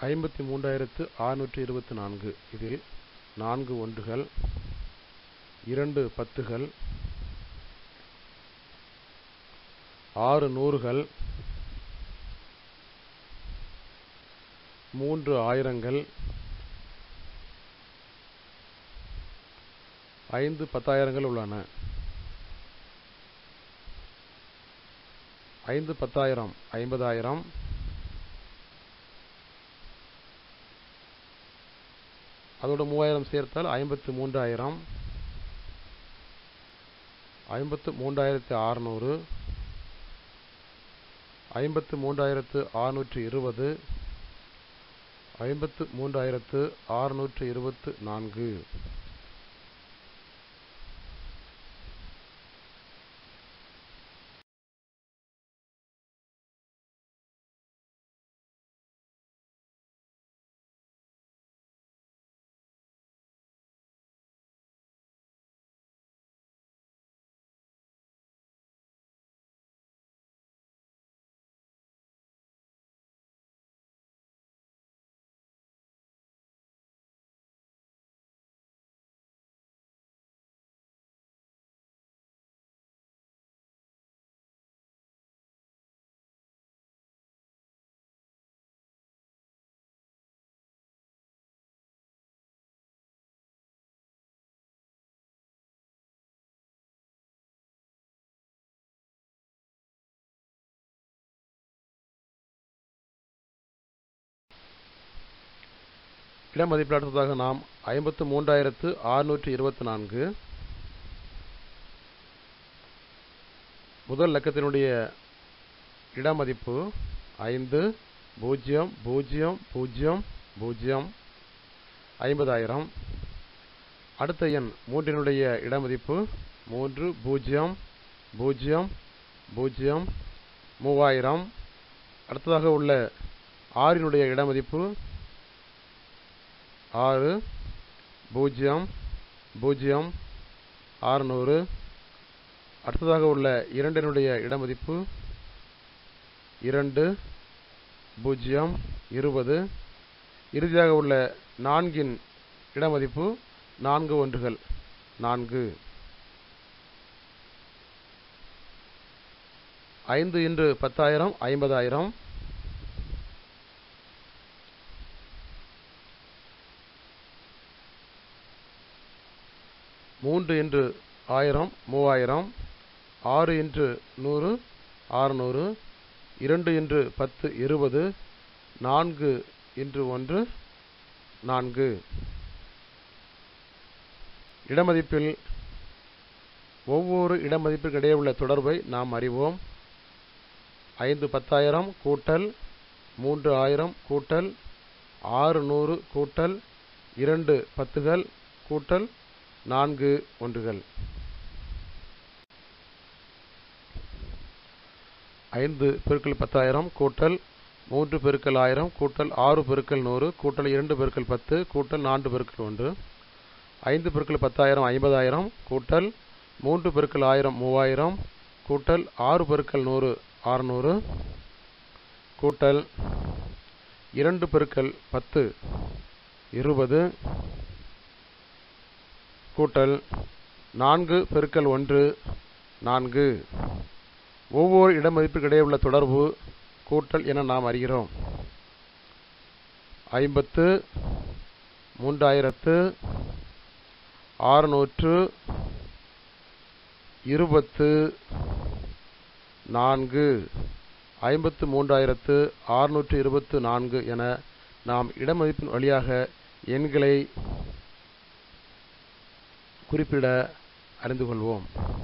ஐம்பத்தி மூன்றாயிரத்து அறுநூற்றி இருபத்தி நான்கு இதில் நான்கு ஒன்றுகள் இரண்டு பத்துகள் ஆறு நூறுகள் மூன்று ஆயிரங்கள் ஐந்து பத்தாயிரங்கள் உள்ளன ஐந்து பத்தாயிரம் ஐம்பதாயிரம் அதோட மூவாயிரம் சேர்த்தால் ஐம்பத்து மூன்றாயிரம் ஐம்பத்து மூன்றாயிரத்து அறுநூறு ஐம்பத்து மூன்றாயிரத்து அறுநூற்றி இருபது ஐம்பத்து மூன்றாயிரத்து அறுநூற்றி இருபத்து நான்கு இட மதிப்பீடாக நாம் ஐம்பத்து மூன்றாயிரத்து அறுநூற்றி இருபத்தி நான்கு முதல் இலக்கத்தினுடைய இட மதிப்பு ஐந்து பூஜ்ஜியம் பூஜ்ஜியம் பூஜ்ஜியம் பூஜ்ஜியம் ஐம்பதாயிரம் அடுத்த எண் மூன்றினுடைய இட மதிப்பு மூன்று பூஜ்ஜியம் பூஜ்ஜியம் பூஜ்ஜியம் மூவாயிரம் அடுத்ததாக உள்ள ஆறினுடைய இட மதிப்பு ஆறு பூஜ்ஜியம் பூஜ்ஜியம் ஆறுநூறு அடுத்ததாக உள்ள இரண்டினுடைய இடமதிப்பு இரண்டு பூஜ்ஜியம் இருபது இறுதியாக உள்ள நான்கின் இடமதிப்பு நான்கு ஒன்றுகள் நான்கு ஐந்து இன்று பத்தாயிரம் ஐம்பதாயிரம் மூன்று இன்று ஆயிரம் மூவாயிரம் ஆறு இன்று நூறு ஆறுநூறு இரண்டு இன்று பத்து இருபது நான்கு இன்று ஒன்று நான்கு இடமதிப்பில் ஒவ்வொரு இடமதிப்பிற்கு இடையே உள்ள தொடர்பை நாம் அறிவோம் ஐந்து பத்தாயிரம் கூட்டல் மூன்று ஆயிரம் கூட்டல் ஆறு நூறு கூட்டல் இரண்டு பத்துகள் கூட்டல் நான்கு ஒன்றுகள் ஐந்து பெருக்கல் பத்தாயிரம் கூட்டல் மூன்று பெருக்கல் ஆயிரம் கூட்டல் ஆறு பெருக்கல் நூறு கூட்டல் இரண்டு பெருக்கல் பத்து கூட்டல் நான்கு பெருக்கல் ஒன்று ஐந்து பெருக்கல் பத்தாயிரம் ஐம்பதாயிரம் கூட்டல் மூன்று பெருக்கல் ஆயிரம் மூவாயிரம் கூட்டல் ஆறு பெருக்கல் நூறு ஆறுநூறு கூட்டல் இரண்டு பெருக்கல் பத்து இருபது கூட்டல் நான்கு பெருக்கல் ஒன்று நான்கு ஒவ்வொரு இடமதிப்பிற்கு இடையே உள்ள தொடர்பு கூட்டல் என நாம் அறிகிறோம் ஐம்பத்து மூன்றாயிரத்து ஆறுநூற்று இருபத்து நான்கு ஐம்பத்து மூன்றாயிரத்து ஆறுநூற்று இருபத்து நான்கு என நாம் இடமதிப்பின் வழியாக எண்களை குறிப்பிட அறிந்து கொள்வோம்